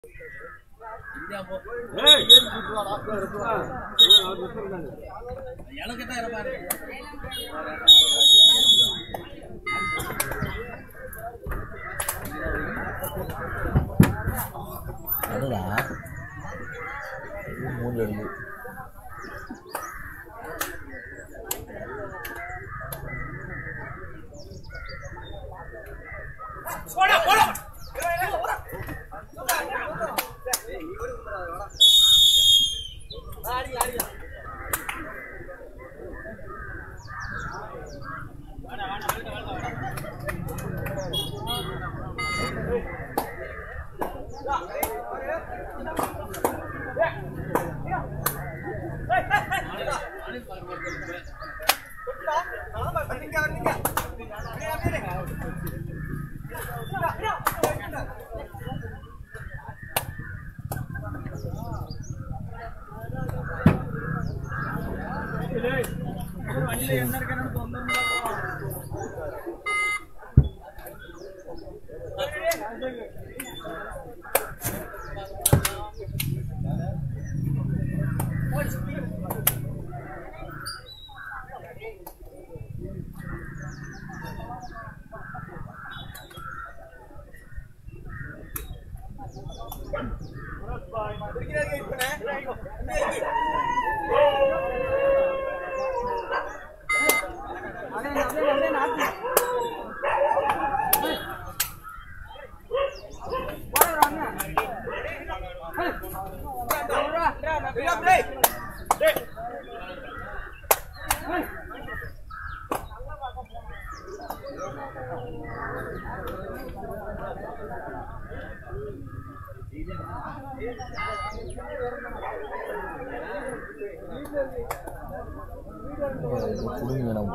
அதுடா மூணு அடிக்கு குடுங்கணும்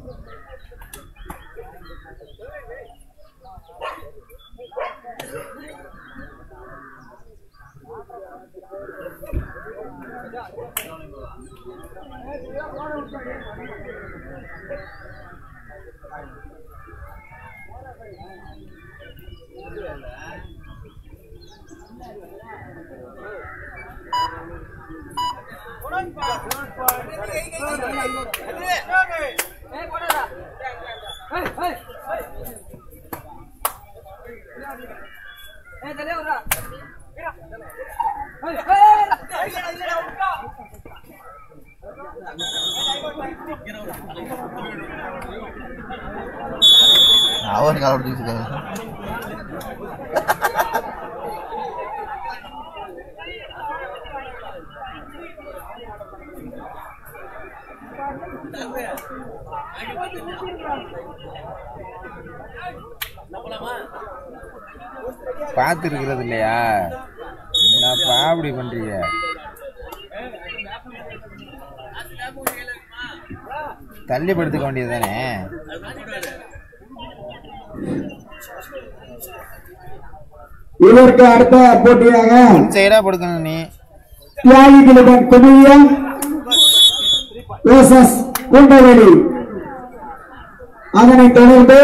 அவர் கால பிடிச்சிருக்காங்க பார்த்துருக்கிறது இல்லையா என்னப்பா அப்படி பண்றீங்க தள்ளி படுத்துக்க வேண்டியது தானே இதற்கு அடுத்த போட்டியாக சைடா படுக்கணும் நீ தியாகி திலகன் குமிழியம் வேசஸ் குண்டவெளி அதனைத் தொடர்ந்து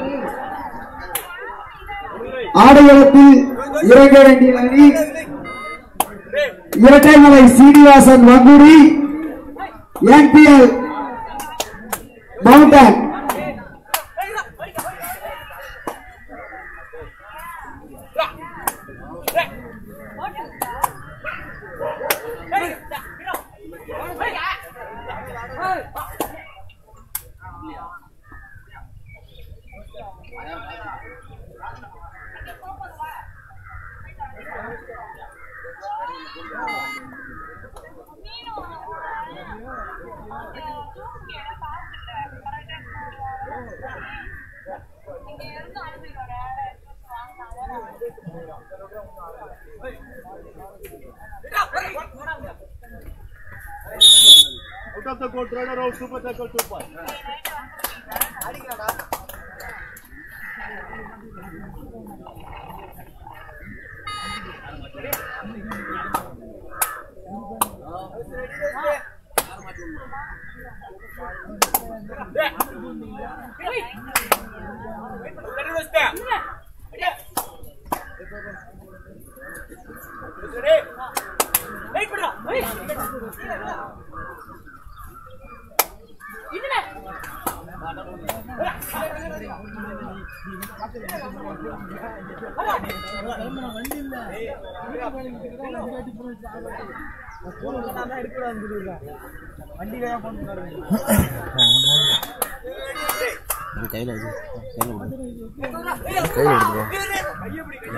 ஆடுகளத்தில் இறங்க வேண்டிய அணி இரட்டைமலை சீனிவாசன் வங்குடி NPL mountain Out of the court, runner out, super tackle, super. இது கையில் வச்சு கையில் கொடு கையில் எடுத்துக்கோ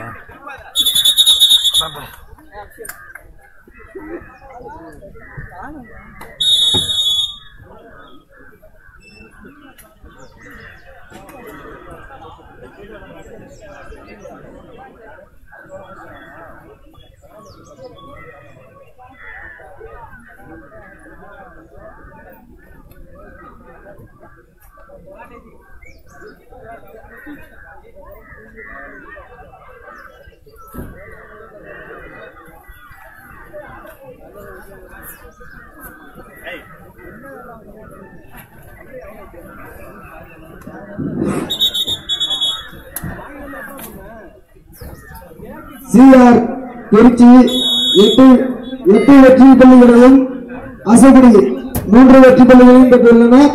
சிஆர் திருச்சி எட்டு எட்டு வெற்றி புள்ளிகளையும் அசகுடி மூன்று வெற்றி புள்ளிகளையும் பெற்றுள்ளனர்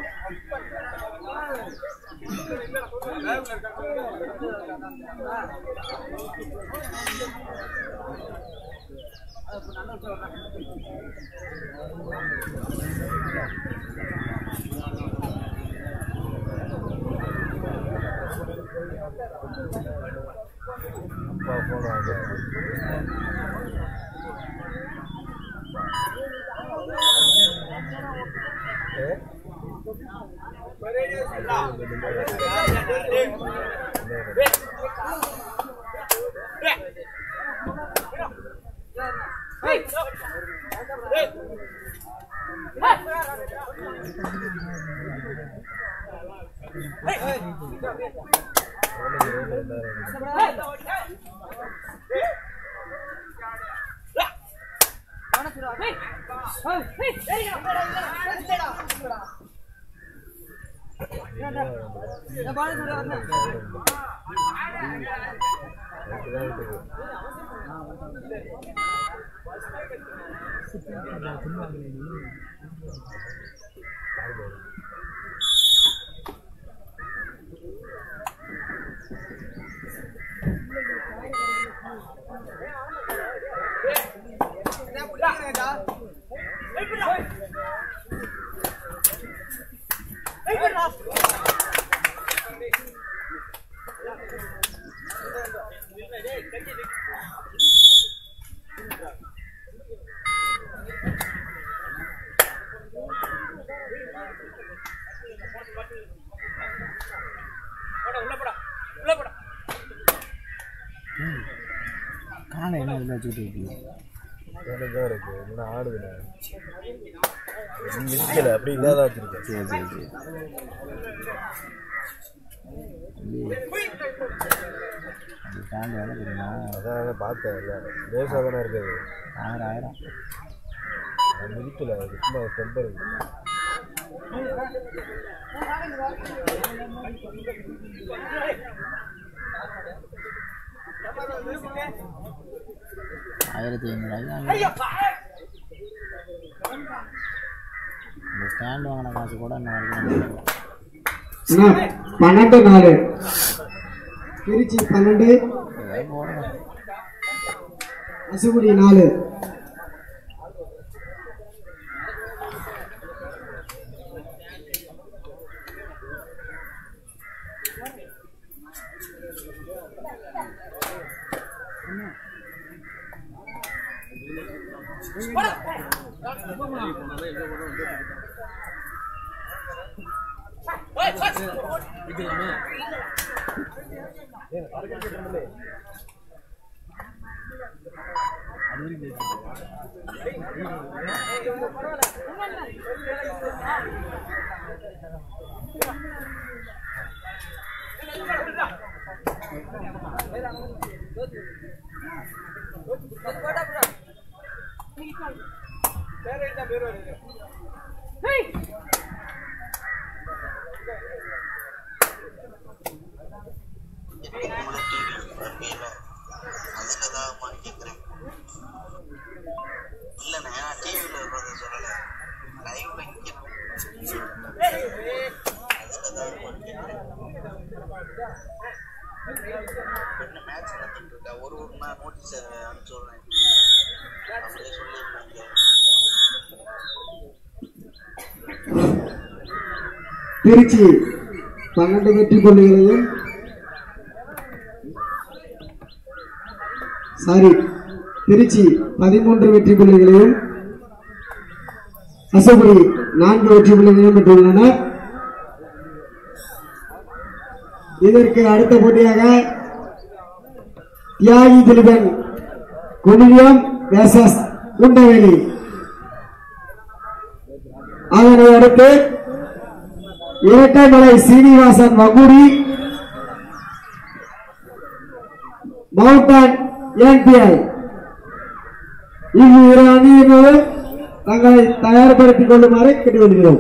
காலை என்ன இதில் வச்சுக்கிட்டு இருக்கீங்க தான் இருக்கு என்ன ஆடுதுல இருக்கல அப்படி இல்லாத வச்சிருக்கேன் சரி சரி சரி அது ஸ்டாண்டு வேலை தெரியுமா அதான் அதான் பார்த்தேன் இல்லை லேசாக தானே இருக்குது ஆயிரம் ஆயிரம் அது மிதிக்கல அது சும்மா டெம்பர் ஆயிரத்தி ஐநூறு இந்த ஸ்டாண்ட் வாங்கின காசு கூட இன்னும் வரைக்கும் அண்ணா, பன்னெண்டு நாலு திருச்சி பன்னெண்டு ஏதாவது போடுங்க அசுகுடி நாலு இல்லண்ணே ஒரு ஒரு நாள் நோட்டீஸ் அனுப்பிச்சு விடுறேன் அப்படியே சொல்லியிருந்தாங்க திருச்சி பன்னெண்டு வெற்றி புள்ளிகளையும் சாரி திருச்சி பதிமூன்று வெற்றி புள்ளிகளையும் அசகுடி நான்கு வெற்றி புள்ளிகளையும் பெற்றுள்ளனர் இதற்கு அடுத்த போட்டியாக தியாகி திலீபன் குமிழியம் வேசஸ் குண்டவேலி அதனை அடுத்து இரட்டைமலை சீனிவாசன் வகுடி மவுண்டன் என்பிஐ இவ்விரு அணியினரும் தங்களை தயார்படுத்திக் கொள்ளுமாறு கேட்டுக்கொள்கிறோம்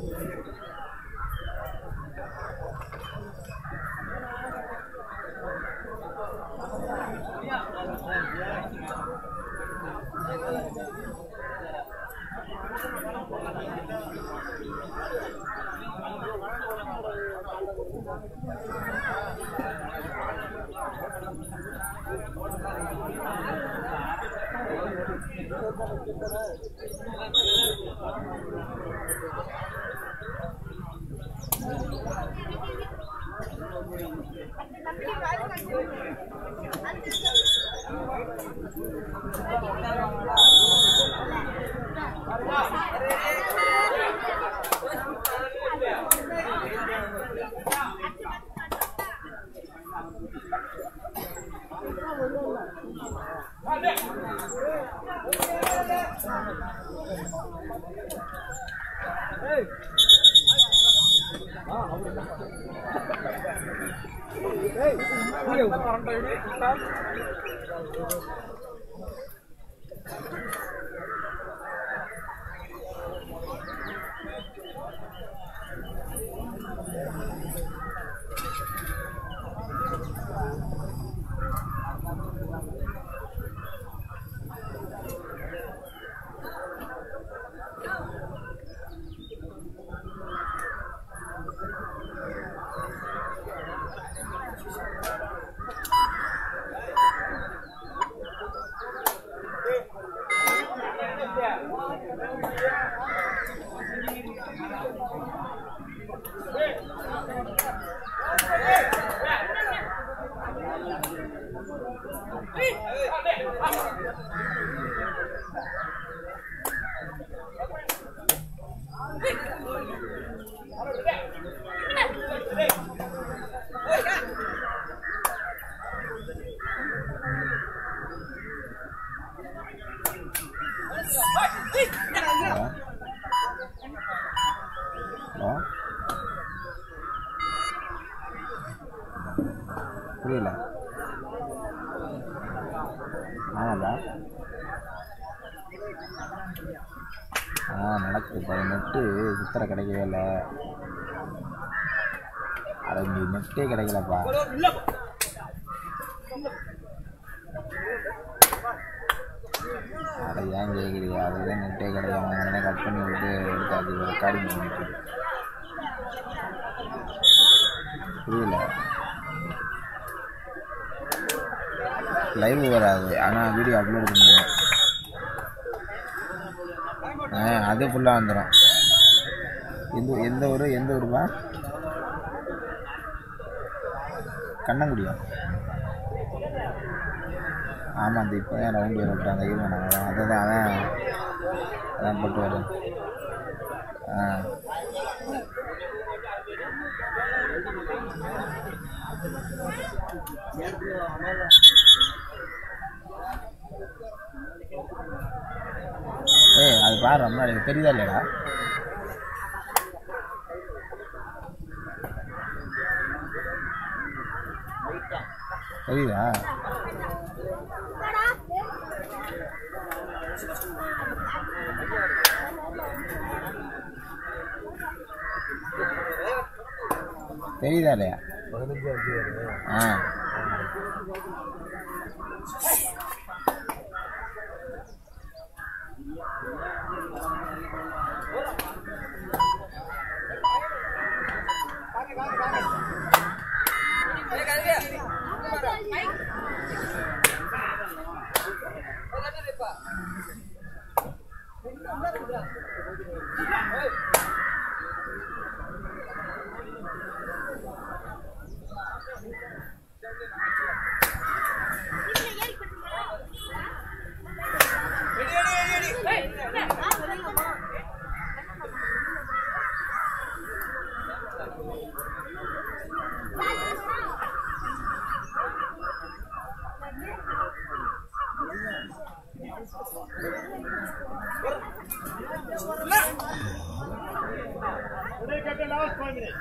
ஹலோ புரியல ஆமாடா ஆ நடக்குது பாரு நெட்டு சுத்தர கிடைக்கவே இல்லை அட இங்கே நெட்டே கிடைக்கலப்பா அட ஏன் கேட்குறியா அதுதான் நெட்டே கிடைக்காம உடனே கட் பண்ணி விட்டு எடுத்தாச்சு ரெக்கார்டிங் பண்ணிட்டு புரியல லைவ் வராது ஆனால் வீடியோ அப்லோட் பண்ணிடுவேன் ஆ அது ஃபுல்லாக வந்துடும் எந்த எந்த ஊர் எந்த ஊருப்பா கண்ணங்குடியா ஆமாம் அந்த இப்போ தான் ரவுண்டு வர விட்டாங்க ஈவன் அதை தான் அதான் அதான் போட்டு வரேன் ஆ ஏய் அது பாரு ரொம்ப எனக்கு தெரியுதா இல்லையாடா தெரியுதா தெரியுதா இல்லையா பதினஞ்சு அஞ்சு வருது ஆ Today, captain, last five minutes.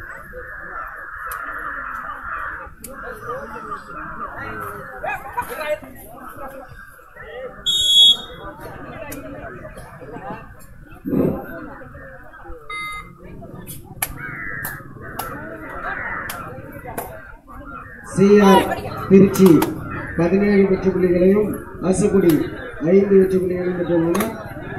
CR Trichy பதினேழு வெற்றி புள்ளிகளையும் அசுகுடி ஐந்து வெற்றி புள்ளிகளையும் பெற்றுள்ளனர்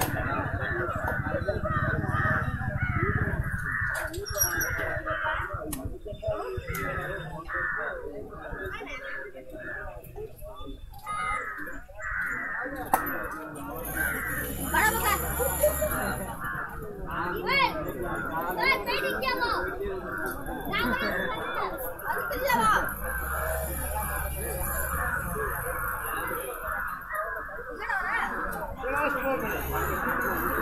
Last four minutes.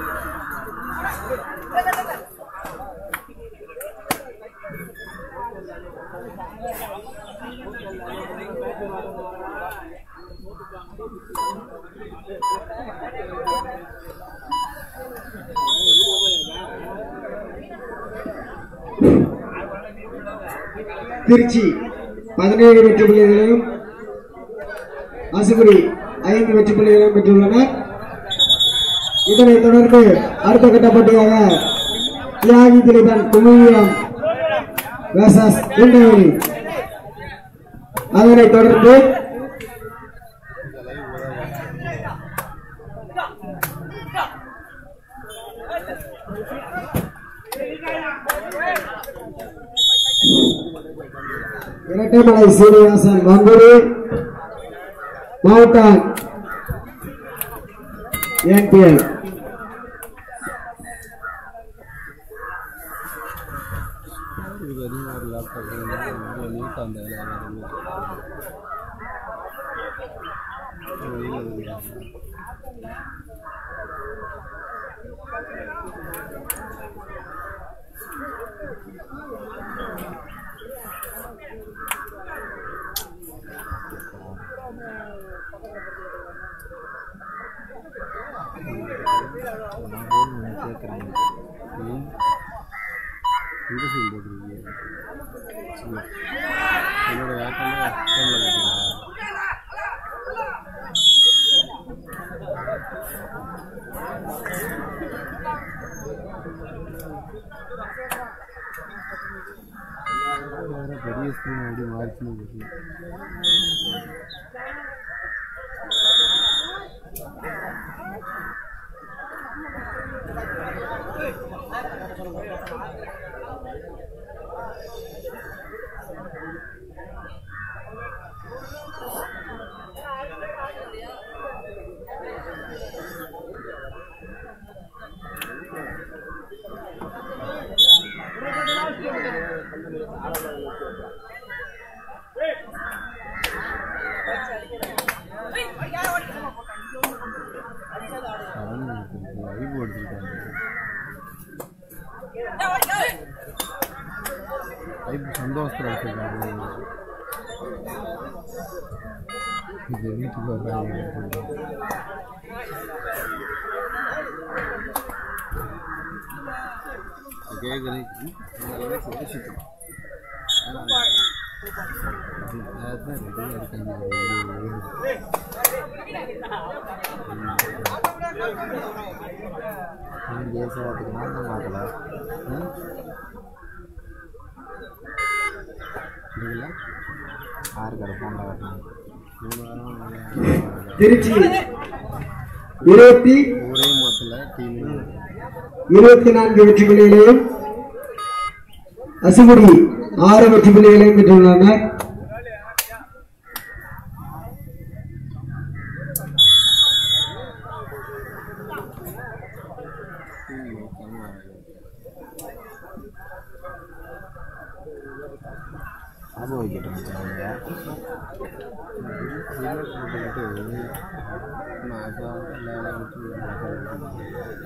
திருச்சி பதினேழு வெற்றி புள்ளிகளையும் அசுகுடி ஐந்து வெற்றி புள்ளிகளையும் பெற்றுள்ளனர் இதனைத் தொடர்ந்து அடுத்த கட்ட போட்டியாக தியாகி திலீபன் குமிழியம் வேசஸ் இண்டவெளி அதனைத் தொடர்ந்து இரட்டைமலை சீனிவாசன் மங்குடி மாவட்டம் என்பிஎல் இது வரையும் ஒரு லேப்டாப் நீட்டாக அந்த கேட்குறேன் எந்த சீன் போட்டிருக்கீங்க என்னோட அக்கௌண்ட்டில் ஃபோனில் போட்டீங்களா வேறு பெரிய ஸ்க்ரீன் அப்படி மாறிச்சுன்னு போட்டு அவன் வைப் அடிச்சிருக்காங்க வைப் சந்தோஷத்தில் வச்சிருக்காங்க இது வீட்டுக்கு வர்றாங்க கேட்குறேன் பேசிட்டு அதான் ரெடியாக இருக்காங்க நீங்க பேசுறதுக்கு நான் தான் பார்க்கல இல்லைங்களா ஆறு கடை ஃபோனில் வரணும் மூணு வாரம் திருச்சி இருபத்தி ஒரே மொத்தத்தில் டீம் இருபத்தி நான்கு வெற்றி புள்ளிகளையும் அசுகுடி ஆறு வெற்றி புள்ளிகளையும் பெற்றுள்ளனர் அனுபவிக்கட்டும் மச்சான் நீங்கள் மாதம்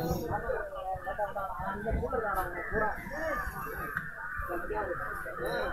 இல்லை